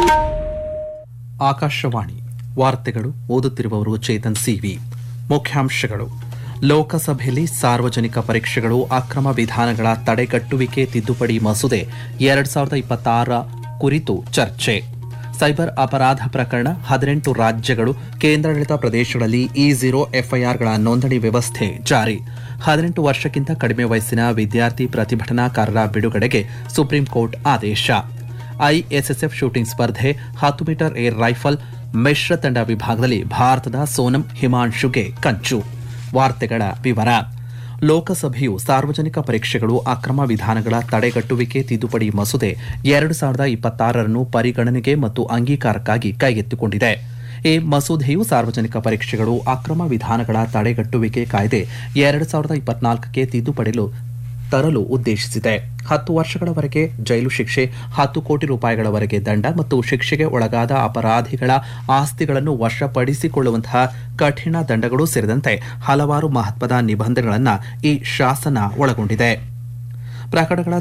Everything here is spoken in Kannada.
ಆಕಾಶವಾಣಿ ವಾರ್ತೆಗಳು ಓದುತ್ತಿರುವವರು ಚೇತನ್ ಸಿವಿ ಮುಖ್ಯಾಂಶಗಳು ಲೋಕಸಭೆಯಲ್ಲಿ ಸಾರ್ವಜನಿಕ ಪರೀಕ್ಷೆಗಳು ಅಕ್ರಮ ವಿಧಾನಗಳ ತಡೆಗಟ್ಟುವಿಕೆ ತಿದ್ದುಪಡಿ ಮಸೂದೆ ಎರಡ್ ಸಾವಿರದ ಇಪ್ಪತ್ತಾರ ಕುರಿತು ಚರ್ಚೆ ಸೈಬರ್ ಅಪರಾಧ ಪ್ರಕರಣ ಹದಿನೆಂಟು ರಾಜ್ಯಗಳು ಕೇಂದ್ರಾಡಳಿತ ಪ್ರದೇಶಗಳಲ್ಲಿ ಇ ಝೀರೋ ಎಫ್ಐಆರ್ಗಳ ನೋಂದಣಿ ವ್ಯವಸ್ಥೆ ಜಾರಿ ಹದಿನೆಂಟು ವರ್ಷಕ್ಕಿಂತ ಕಡಿಮೆ ವಯಸ್ಸಿನ ವಿದ್ಯಾರ್ಥಿ ಪ್ರತಿಭಟನಾಕಾರರ ಬಿಡುಗಡೆಗೆ ಸುಪ್ರೀಂ ಕೋರ್ಟ್ ಆದೇಶ ಐಎಸ್ಎಸ್ಎಫ್ ಶೂಟಿಂಗ್ ಸ್ಪರ್ಧೆ ಹತ್ತು ಮೀಟರ್ ಏರ್ ರೈಫಲ್ ಮಿಶ್ರ ತಂಡ ವಿಭಾಗದಲ್ಲಿ ಭಾರತದ ಸೋನಂ ಹಿಮಾಂಶುಗೆ ಕಂಚು ವಾರ್ತೆಗಳ ವಿವರ ಲೋಕಸಭೆಯು ಸಾರ್ವಜನಿಕ ಪರೀಕ್ಷೆಗಳು ಅಕ್ರಮ ವಿಧಾನಗಳ ತಡೆಗಟ್ಟುವಿಕೆ ತಿದ್ದುಪಡಿ ಮಸೂದೆ ಎರಡು ಸಾವಿರದ ಇಪ್ಪತ್ತಾರರನ್ನು ಪರಿಗಣನೆಗೆ ಮತ್ತು ಅಂಗೀಕಾರಕ್ಕಾಗಿ ಕೈಗೆತ್ತಿಕೊಂಡಿದೆ ಈ ಮಸೂದೆಯು ಸಾರ್ವಜನಿಕ ಪರೀಕ್ಷೆಗಳು ಅಕ್ರಮ ವಿಧಾನಗಳ ತಡೆಗಟ್ಟುವಿಕೆ ಕಾಯ್ದೆ ಎರಡು ಸಾವಿರದ ಇಪ್ಪತ್ನಾಲ್ಕಕ್ಕೆ ತಿದ್ದುಪಡಿಲು ತರಲು ಉದ್ದೇಶಿಸಿದೆ ಹತ್ತು ವರ್ಷಗಳವರೆಗೆ ಜೈಲು ಶಿಕ್ಷೆ ಹತ್ತು ಕೋಟಿ ರೂಪಾಯಿಗಳವರೆಗೆ ದಂಡ ಮತ್ತು ಶಿಕ್ಷೆಗೆ ಒಳಗಾದ ಅಪರಾಧಿಗಳ ಆಸ್ತಿಗಳನ್ನು ವಶಪಡಿಸಿಕೊಳ್ಳುವಂತಹ ಕಠಿಣ ದಂಡಗಳು ಸೇರಿದಂತೆ ಹಲವಾರು ಮಹತ್ವದ ನಿಬಂಧನೆಗಳನ್ನು ಈ ಶಾಸನ ಒಳಗೊಂಡಿದೆ ಪ್ರಕರಣಗಳ